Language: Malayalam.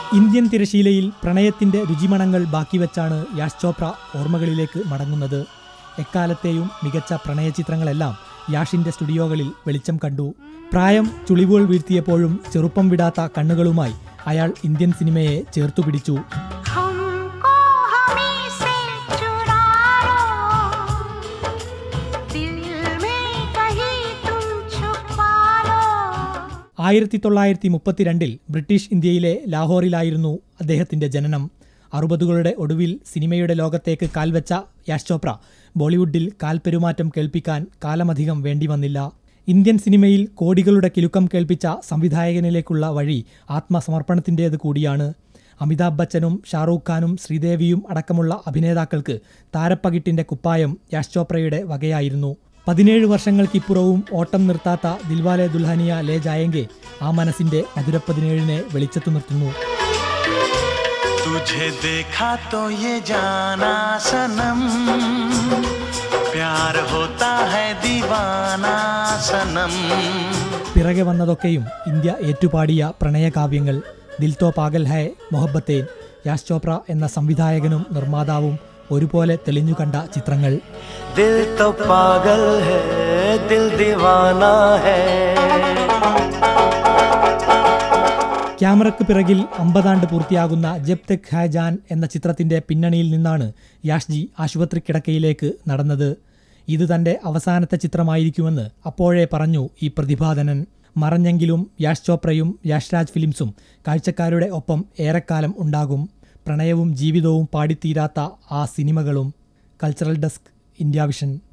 ഇന്ത്യൻ തിരശീലയിൽ പ്രണയത്തിന്റെ രുചിമണങ്ങൾ ബാക്കിവെച്ചാണ് യാഷ് ചോപ്ര ഓർമ്മകളിലേക്ക് മടങ്ങുന്നത് എക്കാലത്തെയും മികച്ച പ്രണയചിത്രങ്ങളെല്ലാം യാഷിന്റെ സ്റ്റുഡിയോകളിൽ വെളിച്ചം കണ്ടു പ്രായം ചുളിവുകൾ വീഴ്ത്തിയപ്പോഴും ചെറുപ്പം വിടാത്ത കണ്ണുകളുമായി അയാൾ ഇന്ത്യൻ സിനിമയെ ചേർത്തുപിടിച്ചു हमको हमी से चुरा लो दिल में कहीं तुम छुपा लो ആയിരത്തി തൊള്ളായിരത്തി മുപ്പത്തിരണ്ടിൽ ബ്രിട്ടീഷ് ഇന്ത്യയിലെ ലാഹോറിലായിരുന്നു അദ്ദേഹത്തിന്റെ ജനനം അറുപതുകളുടെ ഒടുവിൽ സിനിമയുടെ ലോകത്തേക്ക് കാൽവെച്ച യാഷ് ചോപ്ര ബോളിവുഡിൽ കാൽപെരുമാറ്റം കേൾപ്പിക്കാൻ കാലമധികം വേണ്ടി വന്നില്ല ഇന്ത്യൻ സിനിമയിൽ കോടികളുടെ കിലുക്കം കേൾപ്പിച്ച സംവിധായകനിലേക്കുള്ള വഴി ആത്മസമർപ്പണത്തിൻ്റേത് കൂടിയാണ് അമിതാഭ് ബച്ചനും ഷാറൂഖ് ഖാനും ശ്രീദേവിയും അടക്കമുള്ള അഭിനേതാക്കൾക്ക് താരപ്പകിട്ടിന്റെ കുപ്പായം യാഷ് ചോപ്രയുടെ വകയായിരുന്നു പതിനേഴ് വർഷങ്ങൾക്കിപ്പുറവും ഓട്ടം നിർത്താത്ത ദിൽവാലെ ദുൽഹനിയ ലേ ജായെങ്കെ ആ മനസ്സിന്റെ മധുരപ്പതിനേഴിനെ വെളിച്ചത്തു നിർത്തുന്നു तुझे देखा तो ये जाना सनम प्यार होता है दीवाना सनम പിറകെ വന്നതൊക്കെയും ഇന്ത്യ ഏറ്റുപാടിയ പ്രണയകാവ്യങ്ങൾ ദിൽ തോ പാഗൽ ഹൈ മൊഹബത്തേൻ യാഷ് ചോപ്ര എന്ന സംവിധായകനും നിർമ്മാതാവും ഒരുപോലെ തെളിഞ്ഞു കണ്ട ചിത്രങ്ങൾ दिल तो पागल है दिल दीवाना है ക്യാമറയ്ക്ക് പിറകിൽ അമ്പതാണ്ട് പൂർത്തിയാകുന്ന ജബ് തെക് ഹൈ ജാൻ എന്ന ചിത്രത്തിന്റെ പിന്നണിയിൽ നിന്നാണ് യാഷ്ജി ആശുപത്രി കിടക്കയിലേക്ക് നടന്നത് ഇത് തന്റെ അവസാനത്തെ ചിത്രമായിരിക്കുമെന്ന് അപ്പോഴേ പറഞ്ഞു ഈ പ്രതിഭാധനൻ മറഞ്ഞെങ്കിലും യാഷ് ചോപ്രയും യാഷ് രാജ് ഫിലിംസും കാഴ്ചക്കാരുടെ ഒപ്പം ഏറെക്കാലം ഉണ്ടാകും പ്രണയവും ജീവിതവും പാടിത്തീരാത്ത ആ സിനിമകളും കൾച്ചറൽ ഡെസ്ക് ഇന്ത്യ വിഷൻ